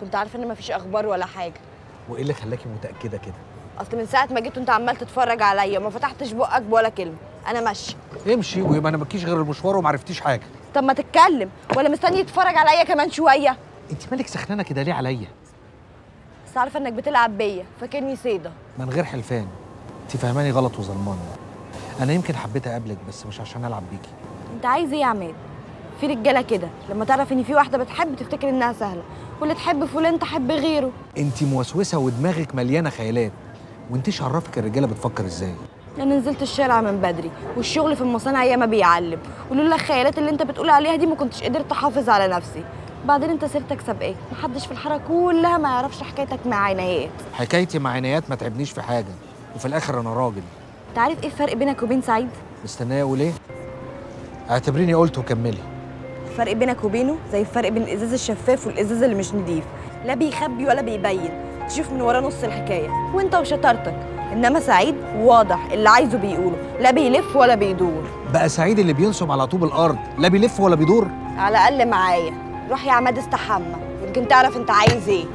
كنت عارفه ان مفيش اخبار ولا حاجه وايه اللي خلاكي متاكده كده اصل من ساعه ما جيت وانت عمال تتفرج عليا وما فتحتش بقك بولا كلمه انا ماشيه امشي ويبقى انا مكيش غير المشوار وما عرفتيش حاجه طب ما تتكلم ولا مستني تتفرج عليا كمان شويه انت مالك سخنانه كده ليه عليا بس عارفه انك بتلعب بيا فاكرني صيده من غير حلفان انت فاهماني غلط وظلماني انا يمكن حبيت اقابلك بس مش عشان العب بيكي انت عايز ايه يا عماد في رجاله كده لما تعرف ان في واحده بتحب تفتكر انها سهله واللي تحب فلان تحب غيره انت موسوسه ودماغك مليانه خيالات وانت عرفك الرجاله بتفكر ازاي انا نزلت الشارع من بدري والشغل في المصانع ياما بيعلم ولولا الخيالات اللي انت بتقول عليها دي ما كنتش قدرت احافظ على نفسي بعدين انت سيرتك سابقاك محدش في الحاره كلها ما يعرفش حكايتك مع عنايات حكايتي مع عنايات ما تعبنيش في حاجه وفي الاخر انا راجل انت عارف ايه الفرق بينك وبين سعيد مستنيه اقول ايه اعتبريني قلت وكملي الفرق بينك وبينه زي الفرق بين الازاز الشفاف والازاز اللي مش نضيف لا بيخبي ولا بيبين تشوف من وراه نص الحكايه وانت وشطارتك انما سعيد واضح اللي عايزه بيقوله لا بيلف ولا بيدور بقى سعيد اللي بينصب على طوب الارض لا بيلف ولا بيدور على الاقل معايا روح يا عماد استحمى يمكن تعرف انت عايز ايه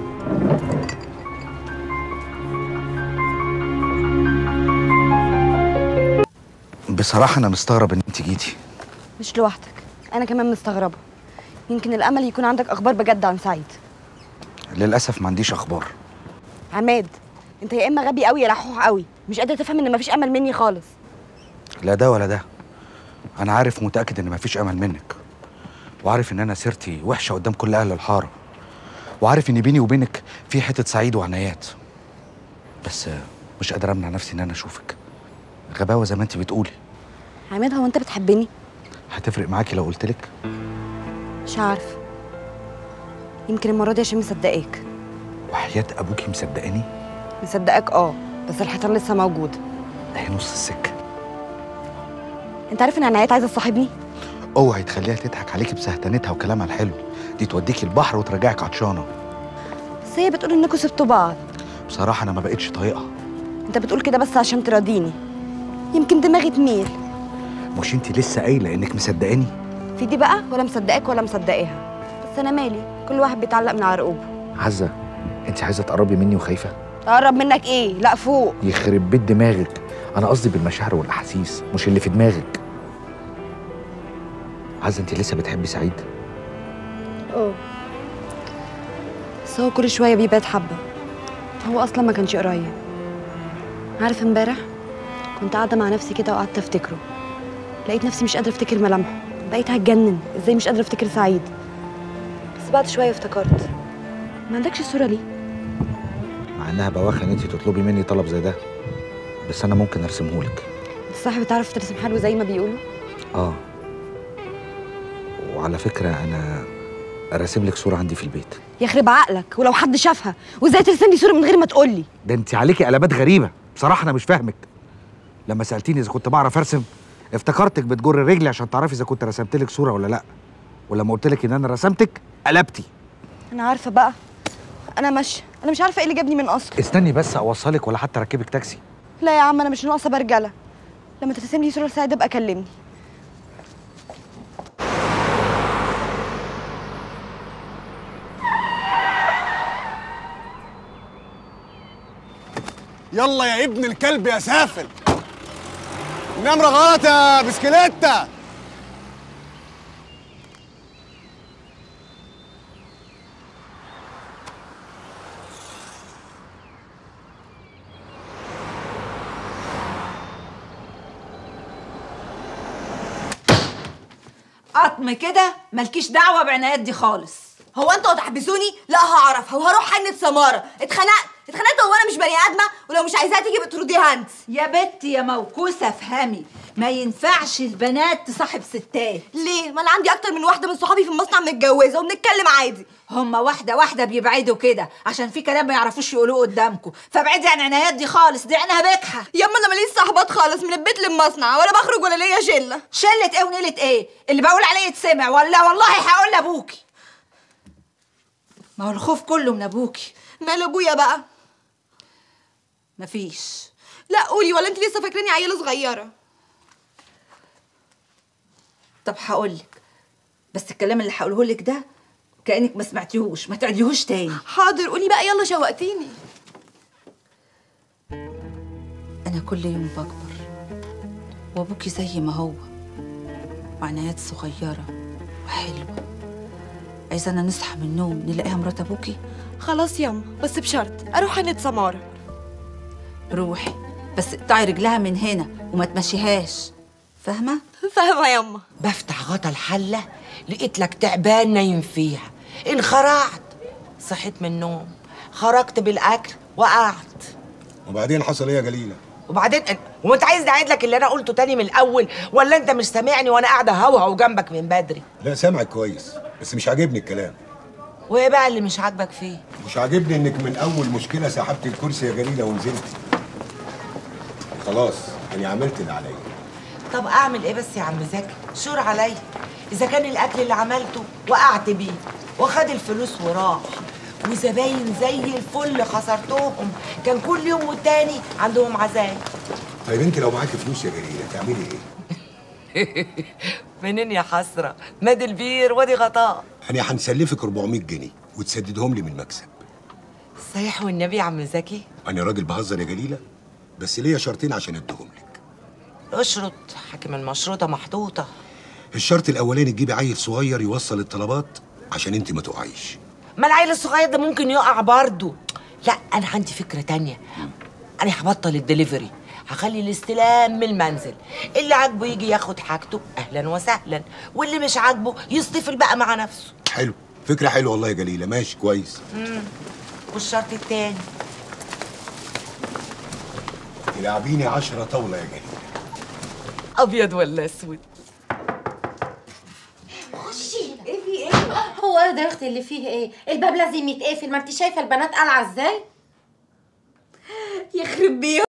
بصراحه انا مستغرب ان انت جيتي مش لوحدك انا كمان مستغربه يمكن الامل يكون عندك اخبار بجد عن سعيد للاسف ما عنديش اخبار عماد انت يا اما غبي قوي يا لحوح قوي مش قادر تفهم ان مفيش امل مني خالص لا ده ولا ده انا عارف ومتاكد ان مفيش امل منك وعارف ان انا سيرتي وحشه قدام كل اهل الحاره وعارف ان بيني وبينك في حته سعيد وعنايات بس آه، مش قادر امنع نفسي ان انا اشوفك غباوه زي ما انت بتقولي عماد هو انت بتحبني هتفرق معاكي لو قلت لك مش عارف يمكن المره دي عشان مصدقاك وحياه ابوكي مصدقاني مصدقاك اه بس الحيطان لسه موجود اهي نص السكه انت عارف ان عنايات عايزه تصاحبني اوعي تخليها تضحك عليكي بسهتانتها وكلامها الحلو دي توديكي البحر وترجعك عطشانه بس هي بتقول انكم سبتوا بعض بصراحه انا ما بقتش طايقها انت بتقول كده بس عشان تراضيني يمكن دماغي تميل مش انت لسه قايله انك مصدقاني في دي بقى ولا مصدقاك ولا مصدقاها بس انا مالي كل واحد بيتعلق من عرقوبه عزه انت عايزه تقربي مني وخايفه اقرب منك ايه لا فوق يخرب بيت دماغك انا قصدي بالمشاعر والاحاسيس مش اللي في دماغك عزه انت لسه بتحبي سعيد اه بس هو كل شويه بيبات حبه هو اصلا ما كانش قريب عارف امبارح كنت قاعده مع نفسي كده وقعدت افتكره لقيت نفسي مش قادره افتكر ملامحه بقيت هتجنن ازاي مش قادره افتكر سعيد بس بعد شويه افتكرت ما عندكش الصوره ليه مع انها بواخه ان انت تطلبي مني طلب زي ده بس انا ممكن ارسمهولك انت صح بتعرف ترسم حلو زي ما بيقولوا اه وعلى فكره انا راسم لك صوره عندي في البيت يخرب عقلك ولو حد شافها وازاي ترسم لي صوره من غير ما تقولي ده انت عليكي قلبات غريبه بصراحه انا مش فاهمك لما سالتيني اذا كنت بعرف ارسم افتكرتك بتجر رجلي عشان تعرفي اذا كنت رسمت لك صوره ولا لا ولما قلت لك ان انا رسمتك قلبتي انا عارفه بقى انا ماشيه انا مش عارفه ايه اللي جابني من اصل استني بس اوصلك ولا حتى اركبك تاكسي لا يا عم انا مش ناقصه برجله لما ترسم لي صوره لسعيد ابقى كلمني يلا يا ابن الكلب يا سافل النمرة غلط يا بسكليتة قطم كده مالكيش دعوه بعنايات دي خالص هو انتوا هتحبسوني لا هعرفها وهروح حنة سماره اتخنقت اتخنقت هو انا مش بني ادمه ولو مش عايزاها تيجي بترديها انت يا بنتي يا موكوسه افهمي ما ينفعش البنات تصاحب ستات ليه ما انا عندي اكتر من واحده من صحابي في المصنع متجوزه وبنتكلم عادي هما واحده واحده بيبعدوا كده عشان في كلام ما يعرفوش يقولوه قدامكم فابعدي عن عنايات دي خالص دي عينها بكحه ياما انا ماليش صاحبات خالص من البيت للمصنع ولا بخرج ولا ليا شله شله ايه ونيله ايه اللي بقول عليه يتسمع ولا والله هقول لابوكي ما هو الخوف كله من ابوكي مال ابويا بقى مفيش لا قولي ولا انت لسه فاكراني عيله صغيره طب هقولك بس الكلام اللي هقوله لك ده كانك ما سمعتيهوش ما تعديهوش تاني حاضر قولي بقى يلا شوقتيني انا كل يوم بكبر وابوكي زي ما هو وعنايات صغيره وحلوه عايزانا نصحى من النوم نلاقيها مرات ابوكي خلاص ياما بس بشرط اروح عند سماره روحي بس اقطعي رجلها من هنا وما تمشيهاش فاهمه فاهمه ياما بفتح غطا الحلة لقيت لك تعبان نايم فيها انخرعت صحيت من النوم خرجت بالأكل وقعت وبعدين حصل ايه يا جليله وبعدين هو انت عايز نعيد لك اللي انا قلته تاني من الاول ولا انت مش سامعني وانا قاعده هوهو جنبك من بدري لا سامعك كويس بس مش عاجبني الكلام وايه بقى اللي مش عاجبك فيه مش عاجبني انك من اول مشكله سحبت الكرسي يا جليله ونزلت خلاص انا عملت اللي عليا طب اعمل ايه بس يا عم زكي شور عليا اذا كان الاكل اللي عملته وقعت بيه واخد الفلوس وراح وزباين زي الفل خسرتهم كان كل يوم والتاني عندهم عزايم طيب انت لو معاكي فلوس يا جليله تعملي ايه منين يا حسرة مادي البير وادي غطاء انا هنسلفك 400 جنيه وتسددهم لي من المكسب صحيح والنبي يا عم زكي انا راجل بهزر يا جليله بس ليا شرطين عشان اديهم لك اشرط حاكم المشروطة محطوطة الشرط الاولاني تجيبي عيل صغير يوصل الطلبات عشان انت ما تقعيش ما العيل الصغير ده ممكن يقع برضه لا انا عندي فكرة تانية انا هبطل الدليفري هخلي الاستلام من المنزل اللي عاجبه يجي ياخد حاجته اهلا وسهلا واللي مش عاجبه يصطفل بقى مع نفسه حلو فكره حلوه والله يا جليله ماشي كويس والشرط التاني تلعبيني 10 طاوله يا جليله ابيض ولا اسود هو ايه ده يا اختي اللي فيه ايه الباب لازم يتقفل ما انت شايفه البنات قلعه ازاي يخرب بيه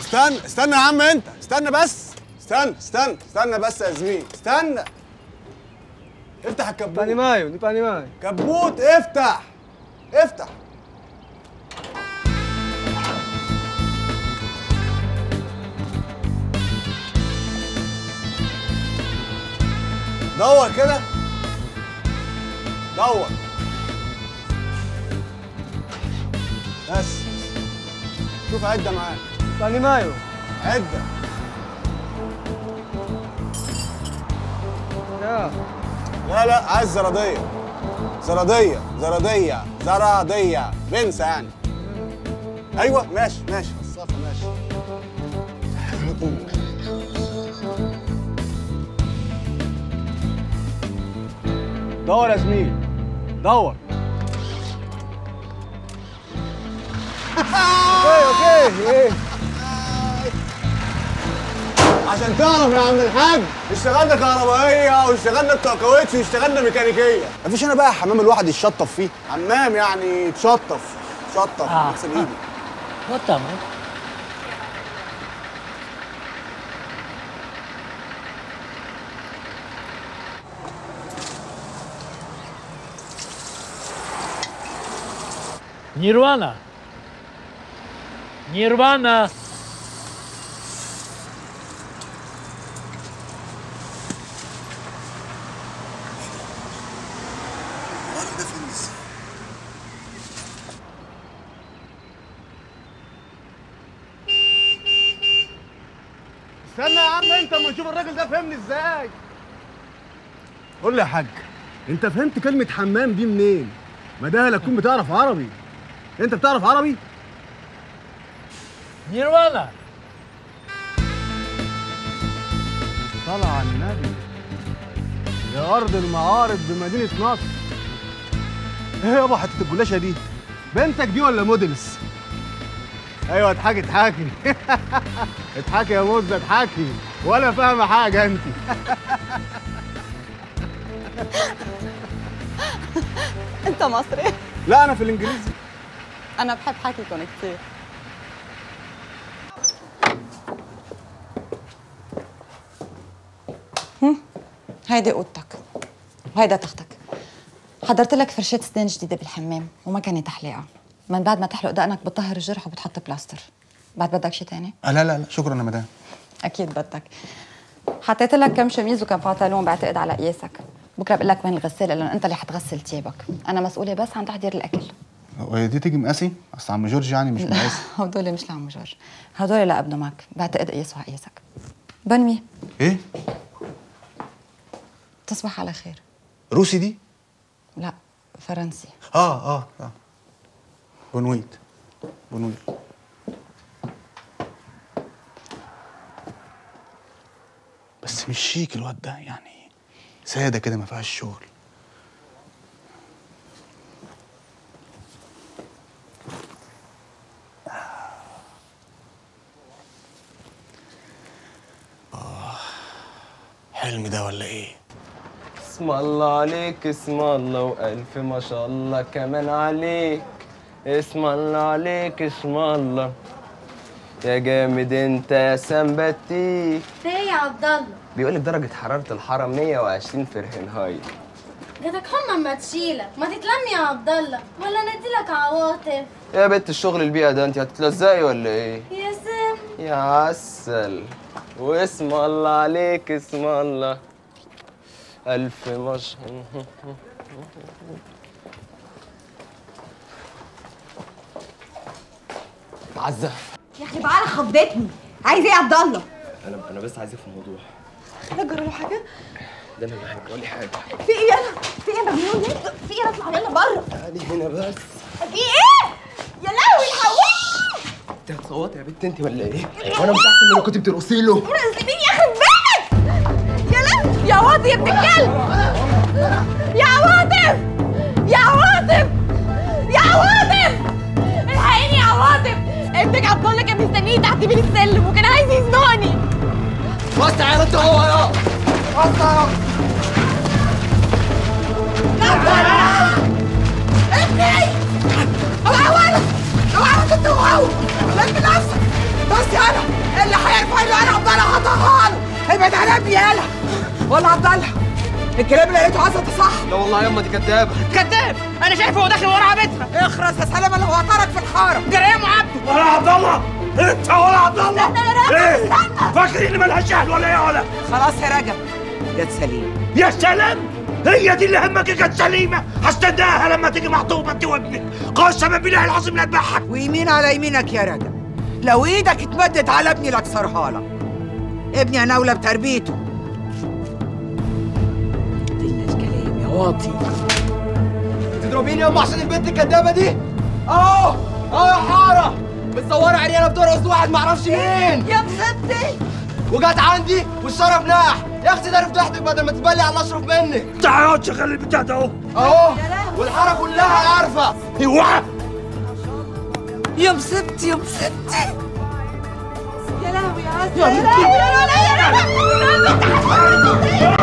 استنى استنى يا عم انت استنى بس استنى استنى استنى بس يا زميلي استنى افتح الكبوت Panimaio, di Panimaio. كبوت افتح افتح دور كده دور بس شوف عدة معاك Panimaio. عدة Ja. لا لا عايز زرادية زرادية زرادية زرادية بنسى يعني ايوه ماشي ماشي الصفا ماشي دور يا زميلي دور Ok, ok. eh. عشان تعرف يا عم الحاج اشتغلنا كهربائيه واشتغلنا بتوع كاوتش واشتغلنا ميكانيكيه مفيش انا بقى حمام الواحد يتشطف فيه حمام يعني يتشطف شطف آه. اغسل ايدي Botamos. Nirvana. Nirvana. استنى يا عم انت اما نشوف الراجل ده فهمني ازاي قول لي يا حاج انت فهمت كلمه حمام دي منين ما ده لا تكون بتعرف عربي انت بتعرف عربي Nirvana. طلع على النبي يا ارض المعارض بمدينه نصر ايه يابا حته الجلاشه دي بنتك دي ولا موديلز ايوه اضحكي اضحكي اضحكي يا موزه اضحكي ولا فاهمه حاجه انت انت مصري لا انا في الانجليزي انا بحب حكيكم كثير هيدي اوضتك وهيدا تختك حضرت لك فرشة سنان جديدة بالحمام وما كانت تحليقة من بعد ما تحلق دقنك بتطهر الجرح وبتحط بلاستر بعد بدك شي تاني؟ لا لا لا شكرا يا مدام أكيد بدك حطيت لك كم شميز وكم بنطلون بعتقد على قياسك بكره بقول لك وين الغسالة لأنه أنت اللي حتغسل ثيابك أنا مسؤولة بس عن تحضير الأكل وهي دي تيجي مقاسي اصل عم جورج يعني مش مقاسي هدول مش لعم جورج هدول لابنه معك بعتقد قياسه على قياسك بنوي ايه تصبح على خير روسي دي لا فرنسي اه اه اه بنويت بنويت بس مش شيك الواد ده يعني ساده كده ما فيهاش شغل آه، حلم ده ولا ايه اسم الله عليك اسم الله والف ما شاء الله كمان عليك اسم الله عليك اسم الله يا جامد انت يا سمبتي في ايه يا عبد الله بيقول لك درجة حرارة الحرم 120 فahrenheit جاتك حمى ما تشيلك ما تتلم يا عبد الله ولا نديلك عواطف يا بنت الشغل البيئة ده انت هتتلزقي ولا ايه؟ يا سم يا عسل واسم الله عليك اسم الله ألف مش عزة يا اخي بعالة خضتني عايز ايه يا عبد الله أنا أنا بس عايز في الموضوع لا جرى له حاجه ده أنا اللي هقول حاجة في ايه انا في ايه يا مجنون انت في ايه اطلع يلا بره تعالي هنا بس في ايه يا لهوي الحقوني أنت هتصوتي يا بنت أنت ولا إيه؟ وأنا مش أحسن من اللي كنت بترقصي له مسلمين يا اخي بيتك يا لهوي يا واطي يا ابن الكلب يا عواطف يا عواطف يا عواطف الحقيني يا عواطف ابنك عبد الله كان مستنيني تحت بين السلم وكان عايز يزنقني بس تعالى أنت هو يا ابني اوعى ولد اوعى ولد انت وهو لك نفسك بس يا انا كذاب يالا ولا عبد الله الكلام اللي لقيته عزت صح لا والله يما دي كدابه كذاب انا شايفه هو داخل ورا بيتها اخرس يا سلامه لو هطرك في الحاره جريمه عبده ولا عبد الله انت ولا عبد الله ايه فاكر ان ملهاش اهل ولا ايه ولا خلاص يا رجب جت سليم يا سلام هي دي اللي همك كانت سليمه هستناها لما تيجي مخطوبه انت وابنك قسما بالله العظيم لا اذبحك ويمين على يمينك يا رجب لو ايدك اتمدت على ابني لاكسرها لك ابني انا اولى بتربيته قلت كلام يا واطي تضربيني يما عشان البنت الكدابه دي اهو اهو يا حاره متصوره عريانه بترقص واحد معرفش مين يا مصدي وجت عندي والشرف ناح يا اختي ده فضحتك بدل ما تبلي على اشرف منك تعال شغل البتاع ده اهو اهو والحاره كلها عارفه اوعى يا مصدي يا مصدي يا لهوي يا عسل يا يا لهوي يا لهوي يا لهوي